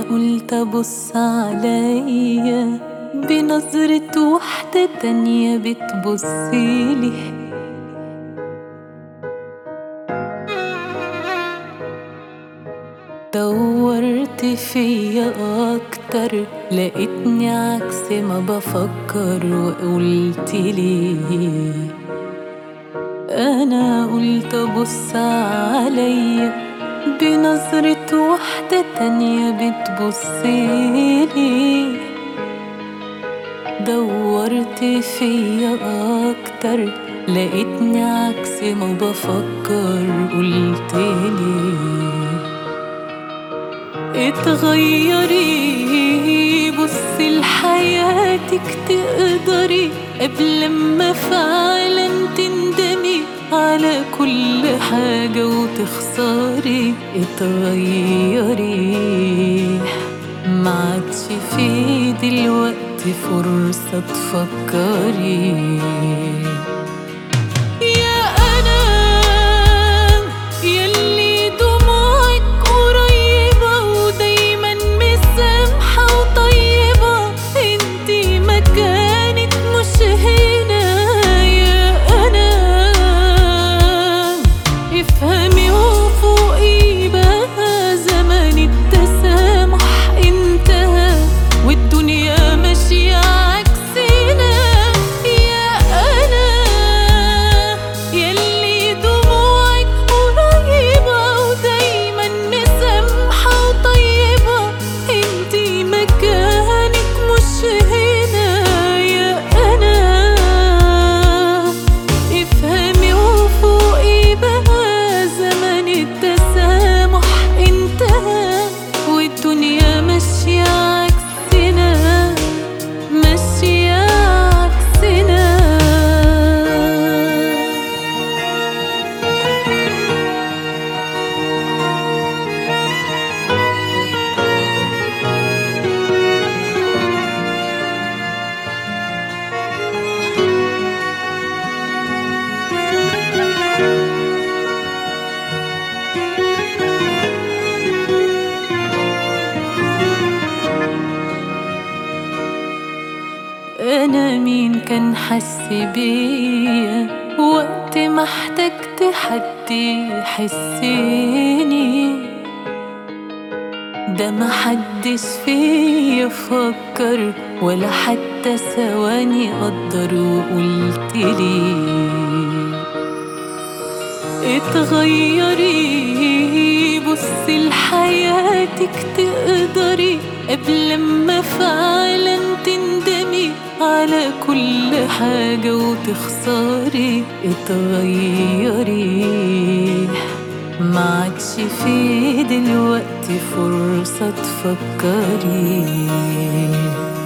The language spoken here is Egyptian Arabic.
قلت ابص عليا بنظرة واحدة تانية بتبصيلي دورت فيا اكتر لقيتني عكس ما بفكر وقلت لي انا قلت ابص عليا بنظرة واحدة تانية بتبصيلي دورت فيا اكتر لقيتني عكس ما بفكر قلتلي اتغيري بصي لحياتك تقدري قبل ما فعلا تندمي على كل حاجة وتخسري اتغيري ما عادش في دلوقتي فرصة تفكري يا أنا يلي دموعك قريبة ودايما مسامحة وطيبة انتي مكانك مش هنا يا أنا افهمي وفوقي بقى زمن التسامح انتهى والدنيا ماشية عكسنا يا أنا يلي دموعك قريبة ودايما مسامحة وطيبة انتي مكانك مش هنا يا أنا افهمي وفوقي بقى زمن التسامح انتهى والدنيا ماشية عكسنا ماشية عكسنا أنا مين كان حس بيا وقت ما احتجت حد يحسني ده ما حدش فيا فكر ولا حتى ثواني قدر وقلت لي اتغيري بصي لحياتك تقدري قبل ما فعلا تندمي على كل حاجة وتخسري اتغيري ما عادش في دلوقتي فرصة تفكري